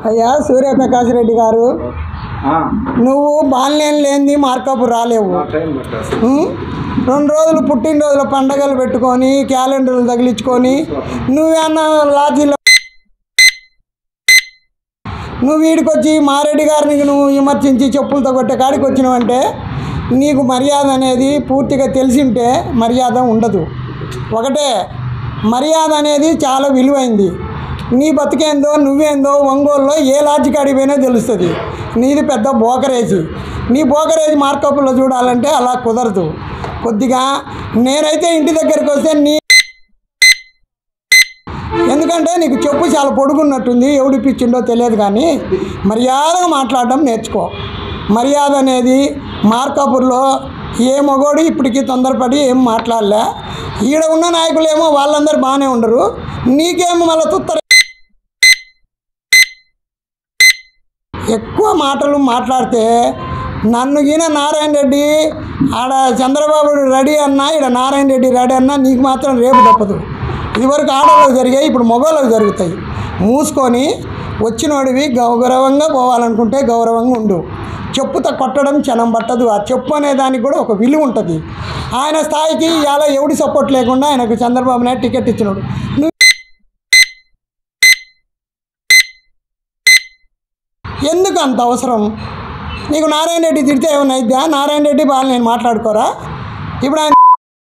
అయ్యా సూర్యప్రకాష్ రెడ్డి గారు నువ్వు బాల్యం లేనిది మార్కప్ రాలేవు ఉం? రెండు రోజులు పుట్టినరోజుల పండగలు పెట్టుకొని క్యాలెండర్లు తగిలించుకొని నువ్వేమన్నా లాడ్జీలో నువ్వు వీడికి వచ్చి మారెడ్డి గారిని నువ్వు విమర్శించి చెప్పులతో కొట్టే కాడికి వచ్చినావంటే నీకు మర్యాద అనేది పూర్తిగా తెలిసింటే మర్యాద ఉండదు ఒకటే మర్యాద అనేది చాలా విలువైంది నీ బతికేందో నువ్వేందో ఒంగోలులో ఏ లాడ్జి కాడికి పోయినా తెలుస్తుంది నీది పెద్ద బోకరేజీ నీ బోకరేజీ మార్కప్లో చూడాలంటే అలా కుదరదు కొద్దిగా నేనైతే ఇంటి దగ్గరికి వస్తే నీ ఎందుకంటే నీకు చెప్పు చాలా పొడుగున్నట్టుంది ఎవడు ఇప్పించిండో తెలియదు కానీ మర్యాదగా మాట్లాడడం నేర్చుకో మర్యాద అనేది మార్కాపూర్లో ఏ మగోడు ఇప్పటికీ తొందరపడి ఏం మాట్లాడలే ఈడ ఉన్న నాయకులేమో వాళ్ళందరూ బాగానే ఉండరు నీకేమో మళ్ళీ తుత్తర ఎక్కువ మాటలు మాట్లాడితే నన్ను ఈయన నారాయణ రెడ్డి ఆడ చంద్రబాబు రెడీ అన్నా ఈడ నారాయణ రెడ్డి రెడీ అన్నా నీకు మాత్రం రేపు తప్పదు ఇదివరకు ఆడవాళ్ళకి జరిగాయి ఇప్పుడు మగవాళ్ళకి జరుగుతాయి మూసుకొని వచ్చినోడివి గౌరవంగా పోవాలనుకుంటే గౌరవంగా ఉండు చెప్పుతో కొట్టడం క్షణం పట్టదు ఆ చెప్పు అనే దానికి కూడా ఒక విలువ ఉంటుంది ఆయన స్థాయికి ఇలా ఎవడి సపోర్ట్ లేకుండా ఆయనకు చంద్రబాబు నాయుడు టికెట్ ఇచ్చినాడు నువ్వు ఎందుకు అంత అవసరం నీకు నారాయణ రెడ్డి తిడితే ఏమైనా అయిద్దా నారాయణ రెడ్డి బాగా నేను మాట్లాడుకోరా ఇప్పుడు ఆయన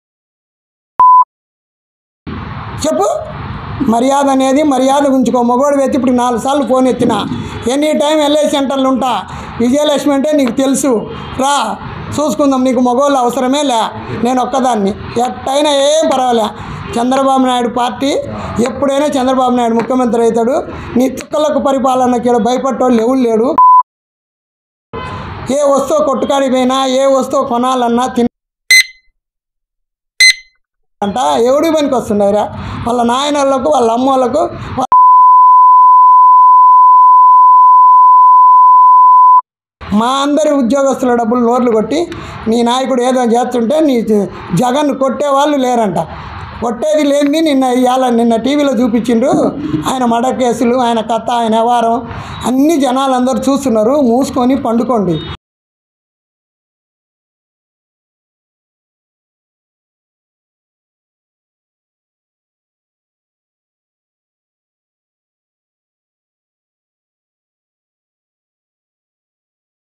చెప్పు మర్యాద అనేది మర్యాద ఉంచుకో మగోడు వెతి ఇప్పుడు నాలుగు సార్లు ఫోన్ ఎత్తిన ఎనీ టైం ఎల్ఐ సెంటర్లు ఉంటా విజయలక్ష్మి అంటే నీకు తెలుసు రా చూసుకుందాం నీకు మగోళ్ళు అవసరమే లే నేను ఒక్కదాన్ని ఎట్టయినా ఏం పర్వాలే చంద్రబాబు నాయుడు పార్టీ ఎప్పుడైనా చంద్రబాబు నాయుడు ముఖ్యమంత్రి అవుతాడు నీ తుక్కలకు పరిపాలనకి ఈడ భయపట్టోళ్ళు ఎవరు లేడు ఏ వస్తువు కొట్టుకాడికి పోయినా ఏ వస్తువు కొనాలన్నా తిన అంట ఎవడి పనికి వస్తున్నాయిరా వాళ్ళ నాయనోళ్ళకు వాళ్ళ అమ్మోళ్ళకు మా అందరి ఉద్యోగస్తుల డబ్బులు నోర్లు కొట్టి నీ నాయకుడు ఏదో చేస్తుంటే నీ జగన్ కొట్టే వాళ్ళు లేరంట కొట్టేది లేనిది నిన్న ఇవాళ నిన్న టీవీలో చూపించిండ్రు ఆయన మడ కేసులు ఆయన కథ ఆయన వ్యవహారం అన్ని జనాలందరూ చూస్తున్నారు మూసుకొని పండుకోండి